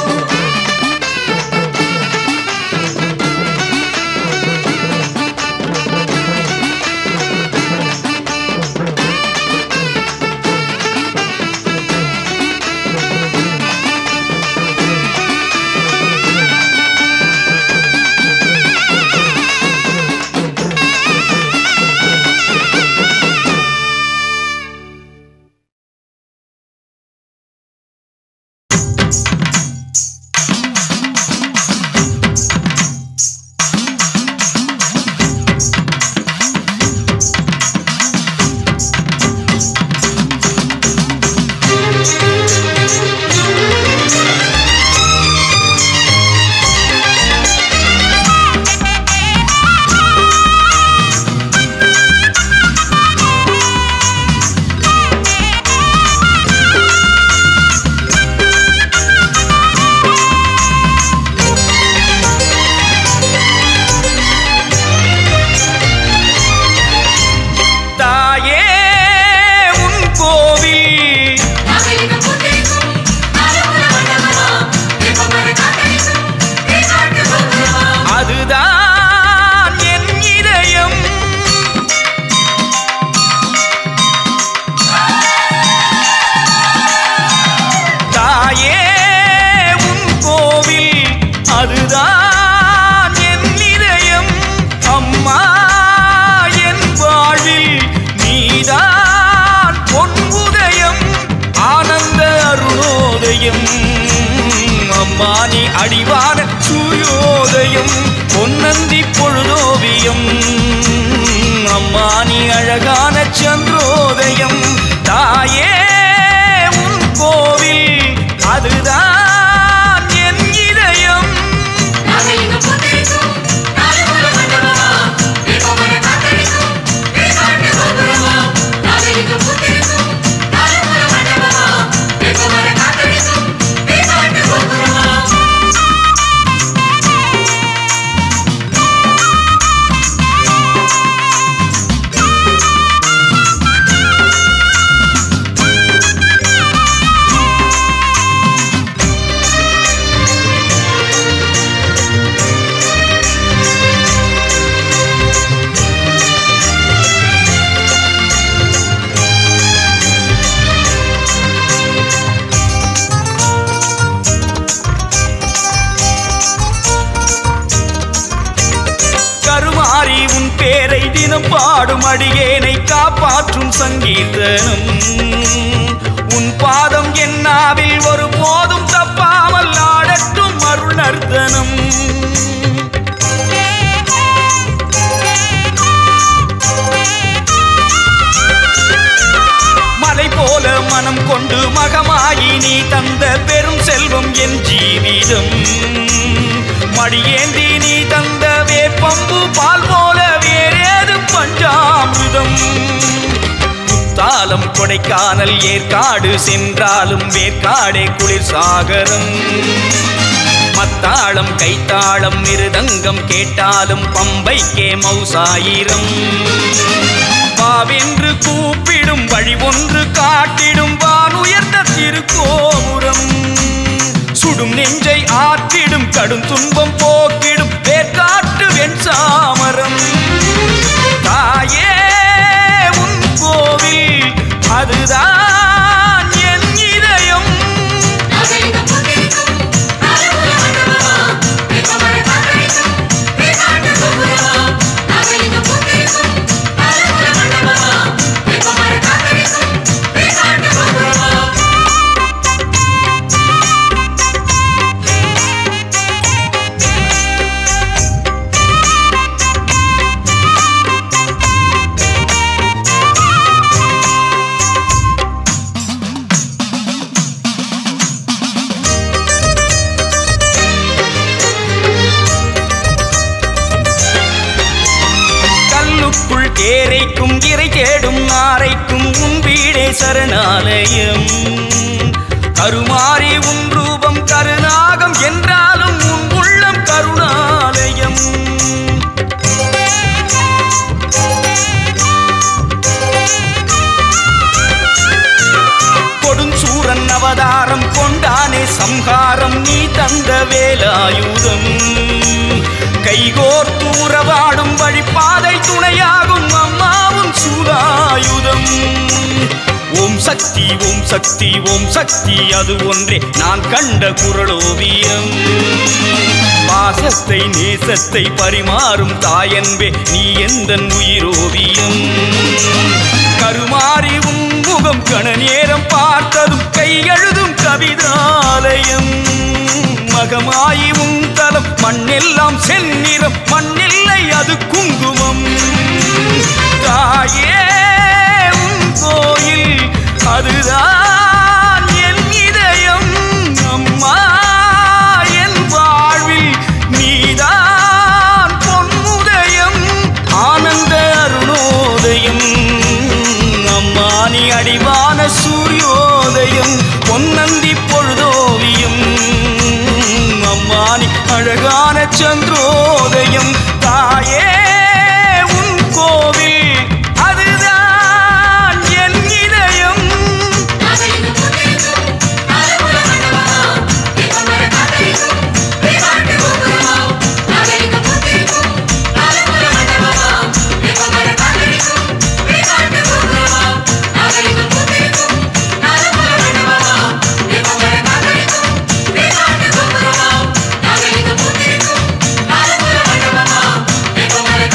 தாயே உன் கோவில் நாகரிகம் புத்திரிக்கும் நாலுமுல மண்டபமா தீபமர காத்தடிக்கும் தீகாட்டு கோபுரமா அதுதான் என் இதயம் தாயே உன் கோவில் அதுதான் என் இதயம் அம்மா என் வாழ்வில் நீதான் பொன் உதயம் ஆனந்த அருணோதயம் அம்மா நீ அடிவான சூரியோதயம் பொன்னந்தி பொழுதோவியம் அம்மா நீ அழகான சந்திரோதயம் தாயே உன் கோவில் அதுதான் என் இதயம் நாகரிகம் புத்திரிக்கும் நாலுமுல மண்டபமா தீபமர காத்தடிக்கும் தீகாட்டு கோபுரமா நாகரிகம் புத்திரிக்கும் நாலுமுல மண்டபமா தீபமர காத்தடிக்கும் தீகாட்டு கோபுரமா கருமாறி உன் பேரை தினம் பாடும் அடியேனை காப்பாற்றும் சங்கீதனம் உன் பாதம் என்னாவில் ஒரு போதும் தப்பாமல் ஆட ஆடட்டும் அருள் நர்த்தனம் மலை போல மனம் கொண்டு மகமாயி நீ தந்த பெரும் செல்வம் என் ஜீவிதம் மடியேந்தி நீ தந்த வேப்பம்பு பால் போல வேறேது பஞ்சாமிர்தம் குத்தாலம் கொடைக்கானல் ஏற்காடு சென்றாலும் வேற்காடே குளிர் சாகரம் மத்தாளம் கைத்தாளம் மிருதங்கம் கேட்டாலும் பம்பைக்கே மௌசாயிரம் வாவென்று கூப்பிடும் வழி ஒன்று காட்டிடும் வானுயர்ந்த திருக்கோபுரம் சுடும் நெஞ்சை ஆற்றிடும் கடும் துன்பம் போக்கிடும் வேற்காட்டு வெண்சாமரம் தாயே உன் கோவில் அதுதான் என் இதயம் கல்லுக்குள் கேரைக்கும் இறை தேடும் நாரைக்கும் உன் வீடே சரணாலயம் கருமாறி உன் ரூபம் கருநாகம் என்றாலும் உன் உள்ளம் கருணாலயம் கொடுஞ்சூரன் அவதாரம் கொண்டானே சம்ஹாரம் நீ தந்த வேலாயுதம் கைகோர் தூரவாடும் வழிபாதை துணையாகும் அம்மாவும் சூதாயுதம் ஓம் சக்தி ஓம் சக்தி ஓம் சக்தி அது ஒன்றே நான் கண்ட குரலோவியம் பாசத்தை நேசத்தை பரிமாறும் தாயன்பே நீ எந்த உயிரோவியம் கருமாறி உன் முகம் கண நேரம் பார்த்ததும் கையெழுதும் கவிதாலயம் மகமாயி உன் தலம் மண்ணெல்லாம் செந்நிறம் மண்ணில்லை அது குங்குமம் தாயே உன் கோயில் அதுதான் என் இதயம் அம்மா என் வாழ்வில் நீதான் பொன்முதயம் ஆனந்த அருணோதயம் அம்மா நீ அடிவான சூரியோதயம் பொன்னந்தி பொழுதோவியம் அம்மா நீ அழகான சந்திரோதயம் தாயே உன் கோவில் அதுதான் என் இதயம் Thank you.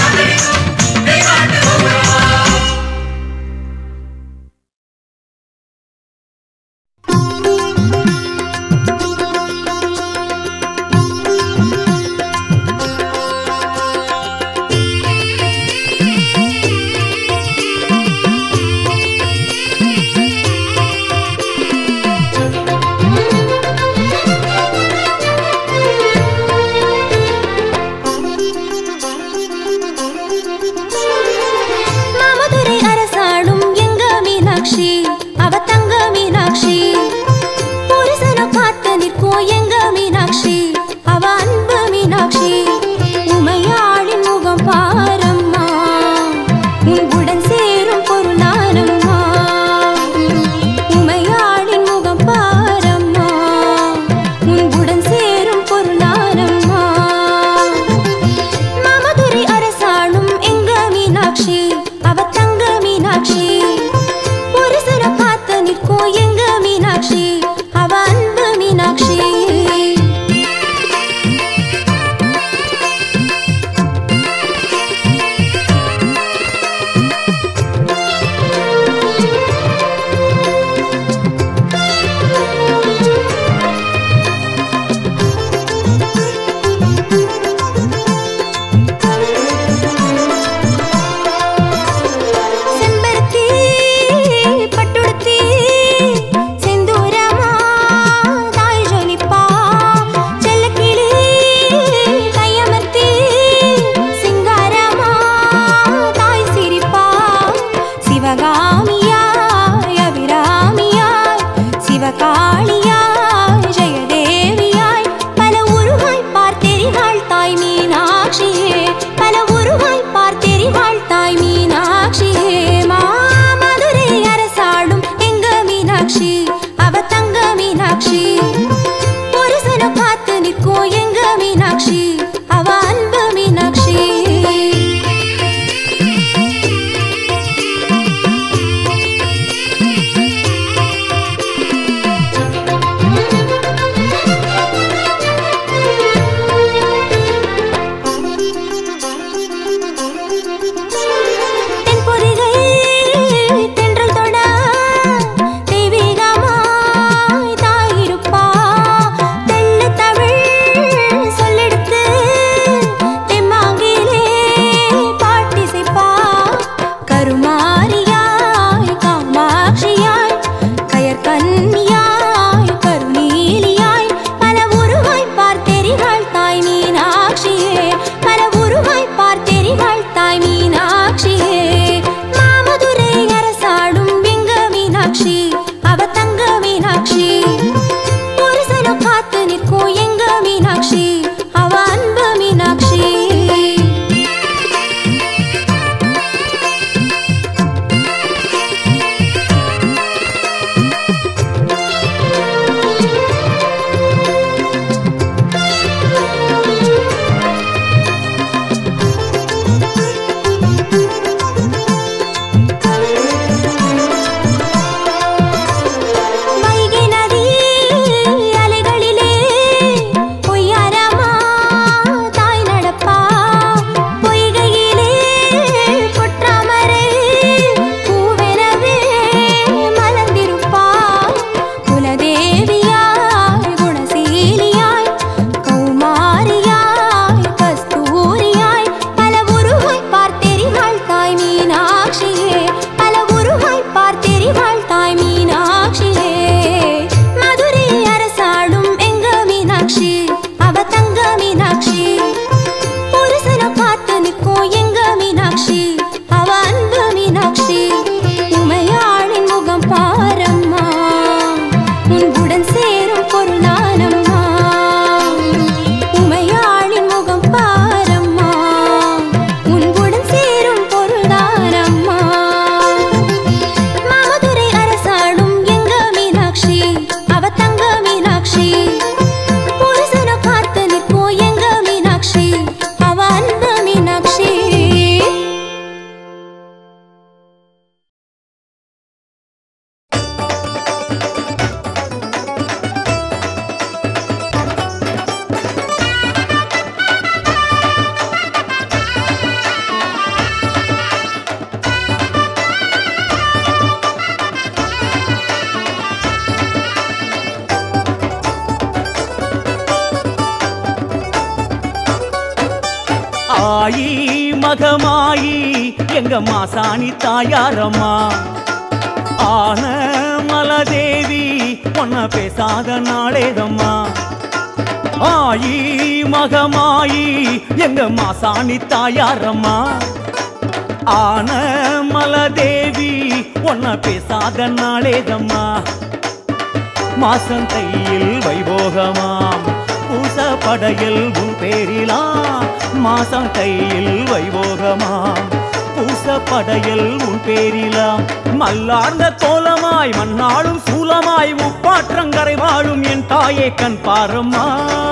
ஆயி மகமாயி எங்க மாசாணி தாயாரம்மா ஆன மலதேவி பொன்ன பேசாத நாளேதம்மா ஆயி மகமாயி எங்க மாசாணி தாயாரம்மா ஆன மலதேவி பொன்ன பேசாத நாளேதம்மா மாசம் கையில் வைபோகமாம் பூச படையில் உன் பேரிலாம் மாசம் கையில் வைபோகமாம் பூச படையில் உன் பேரிலாம் மல்லார்ந்த கோலமாய் மண்ணாளும் சூலமாய் உப்பாற்றங்கரை வாழும் என் தாயே கண் பாரம்மா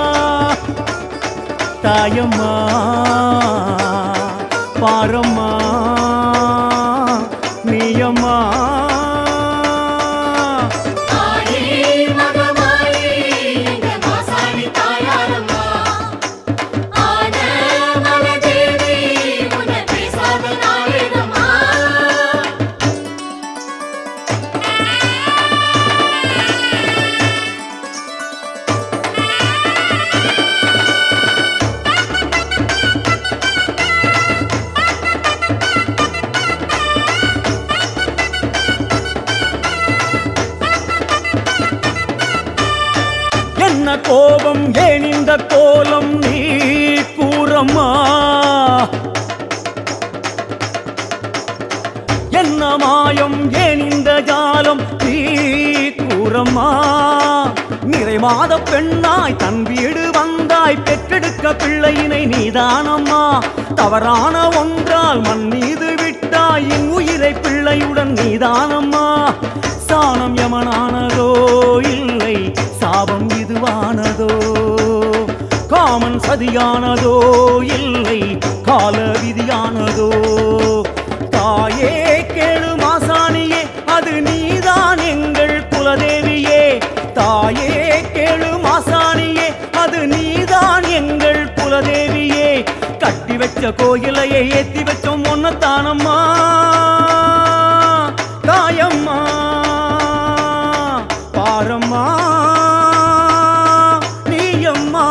தாயம்மா பாரம்மா நீயம்மா ஆயே மகமாயே எங்க மாசாணி தாயாரம்மா ஆன மலதேவி உன்னை பேசாத நாளேதம்மா என்ன கோபம் ஏன் இந்த கோலம் நீ கூறம்மா என்ன மாயம் ஏன் இந்த ஜாலம் நீ கூறம்மா நிறை மாத பெண்ணாய் தன் வீடு வந்தாய் பெற்றெடுக்க பிள்ளையினை நீதானம்மா தவறான ஒன்றால் மண் மீது விட்டாய் என் உயிரை பிள்ளையுடன் நீதானம்மா சாணம் யமனானதோ இல்லை சாபம் இதுவானதோ காமன் சதியானதோ இல்லை கால விதியானதோ தாயே கேளு மாசாணியே அது நீதான் எங்கள் குலதேவியே தாயே கேளு மாசாணியே அது நீதான் எங்கள் குலதேவியே கட்டி வச்ச கோயிலையே ஏத்தி வச்சோம் ஒன்னத்தானம்மா தாயம்மா பாரம்மா நீயம்மா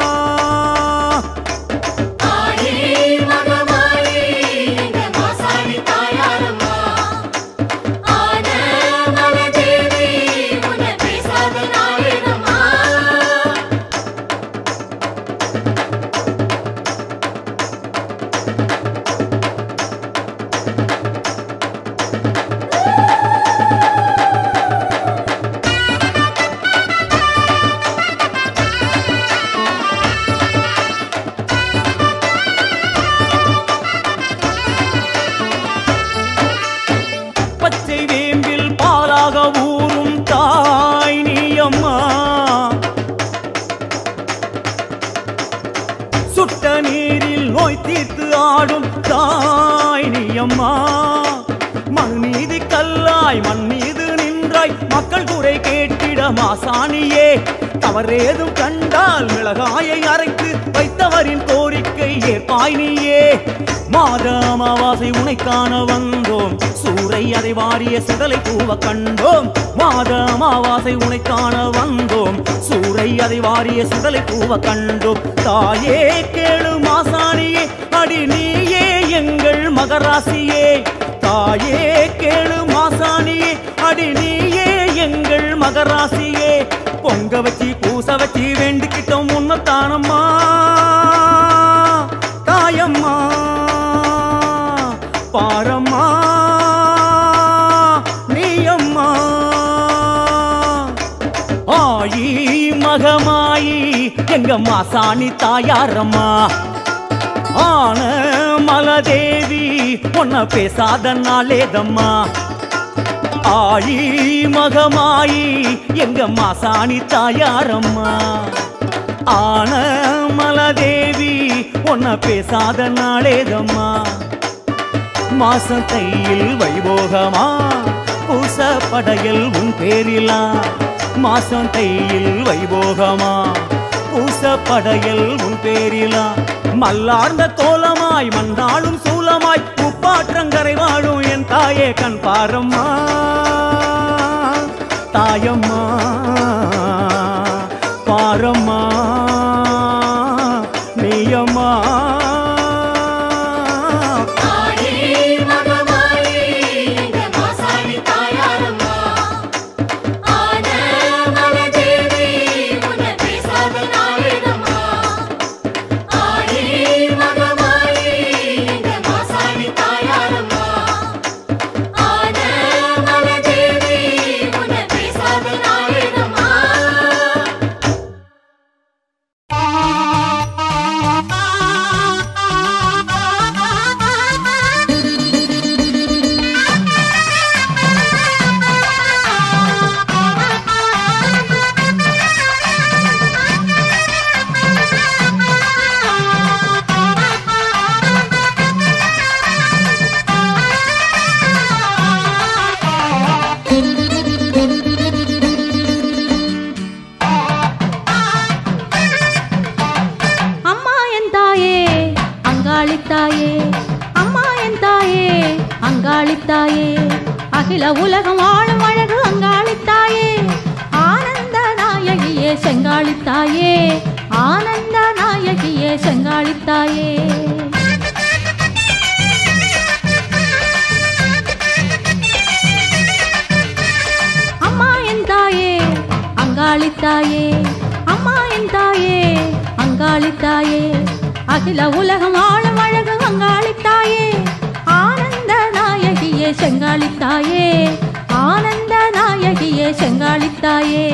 ஆயே மகமாயே எங்க மாசாணி தாயாரம்மா ஆன மலதேவி உன்னை பேசாத நாளேதம்மா பச்சை வேம்பில் பாலாக ஊறும் தாய் நீயம்மா சுட்ட நீரில் நோய் தீர்த்து ஆடும் தாய் நீயம்மா மண் மீது கல்லாய் மண் மீது நின்றாய் மக்கள் குறை கேட்டிட மாசாணியே தவறேதும் கண்டால் மிளகாயை அரைத்து வைத்தவரின் கோரிக்கை ஏற்பாய் நீயே மாத அமாவாசை உனை காண வந்தோம் சூறை அதை வாரிய சிதலை பூவ கண்டோம் மாத அமாவாசை உனை காண வந்தோம் சூறை அதை வாரிய சிதலை பூவ கண்டோம் தாயே கேளு மாசாணியே அடி நீயே எங்கள் மகராசியே தாயே கேளு மாசாணியே அடி நீயே எங்கள் மகராசியே பொங்க வச்சு பூச வச்சு வேண்டிக்கிட்டோம் உன்னத்தானம்மா தாயம்மா பாரம்மா நீயம்மா ஆயி மகமாயி எங்க மாசாணி தாயாரம்மா ஆன மலதேவி பொன்ன பேசாத நாளேதம்மா ஆயி மகமாயி எங்க மாசாணி தாயாரம்மா ஆன மலதேவி பொன்ன பேசாத நாளேதம்மா மாசம் கையில் வைபோகமா பூச படையல் உன் பேரிலா மாசம் கையில் வைபோகமா பூச படையல் உன் பேரிலா மல்லார்ந்த கோலமாய் மண்ணாளும் சூலமாய் முப்பாற்றங்கரை வாழும் என் தாயே கண் பாரம்மா தாயம்மா பாரம்மா நீயம்மா அங்காளித்தாயே அம்மா என் தாயே அங்காளித்தாயே அகில உலகம் ஆளும் அழகு அங்காளித்தாயே ஆனந்த நாயகியே செங்காளித்தாயே ஆனந்த நாயகியே செங்காளித்தாயே அம்மா என் தாயே அங்காளித்தாயே அம்மா என் தாயே அங்காளித்தாயே அகில உலகம் ஆளும் அழகு அங்காளித்தாயே ஆனந்த நாயகியே செங்காளித்தாயே ஆனந்த நாயகியே செங்காளித்தாயே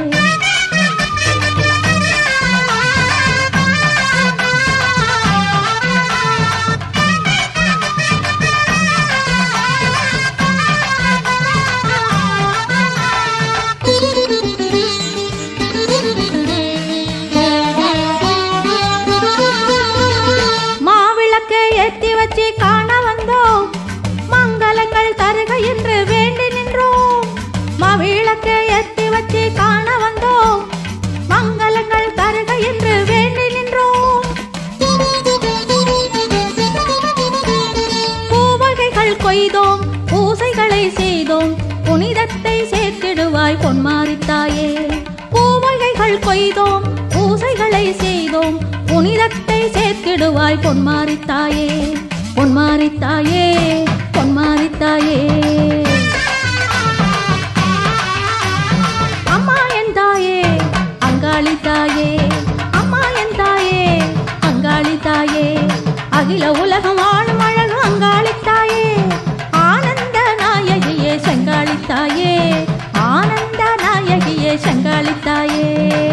மாவிளக்கு ஏத்தி வச்சு காண வந்தோம் மங்களங்கள் தருக என்று வேண்டி நின்றோம் மாவிளக்கு ஏத்தி வச்சு காண வந்தோம் மங்களங்கள் தருக என்று வேண்டி நின்றோம் பூவகைகள் கொய்தோம் பூசைகளை செய்தோம் புனிதத்தை சேர்த்திடுவாய் பொன்மாரித்தாயே பூவகைகள் கொய்தோம் பூசைகளை செய்தோம் புனிதத்தை சேர்த்திடுவாய் பொன்மாரித்தாயே பொன்மாரித்தாயே பொன்மாரித்தாயே அம்மா என் தாயே அங்காளி தாயே அம்மா என் தாயே அங்காளி தாயே அகில உலகம் ஆளும் அழகு அங்காளி தாயே ஆனந்த நாயகியே செங்காளி தாயே ஆனந்த நாயகியே செங்காளி தாயே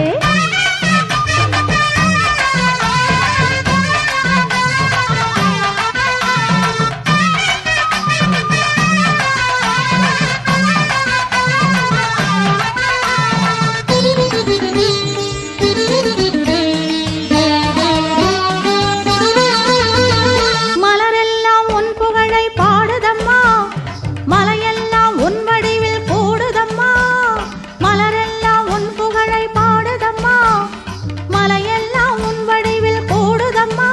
மலரெல்லாம் உன் புகழை பாடுதம்மா மலையெல்லாம் உன் வடிவில் கூடுதம்மா மலரெல்லாம் உன் புகழை பாடுதம்மா மலையெல்லாம் உன் வடிவில் கூடுதம்மா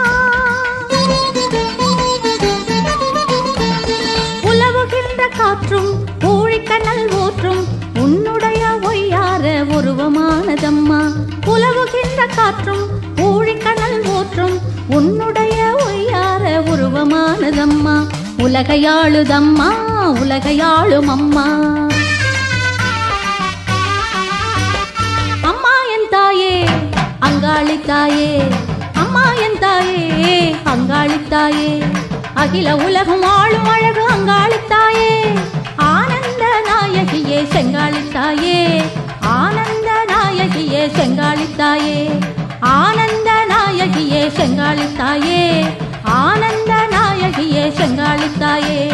உலவுகின்ற காற்றும் ஊழிக்கனல் ஊற்றும் உன்னுடைய ஒய்யார உருவமானதம்மா உலவுகின்ற காற்றும் ஊழிக்கனல் ஊற்றும் உன்னுடைய ஒய்யார உருவமானதம்மா உலகையாளுதம்மா உலகையாளும் அம்மா அம்மா என் தாயே அங்காளி தாயே அம்மா என் தாயே அங்காளி தாயே அகில உலகம் ஆளும் அழகு அங்காளி தாயே ஆனந்த நாயகியே செங்காளி தாயே ஆனந்த நாயகியே செங்காளி தாயே ஆனந்த நாயகியே செங்காளி தாயே ஆனந்த நாயகியே செங்காளி தாயே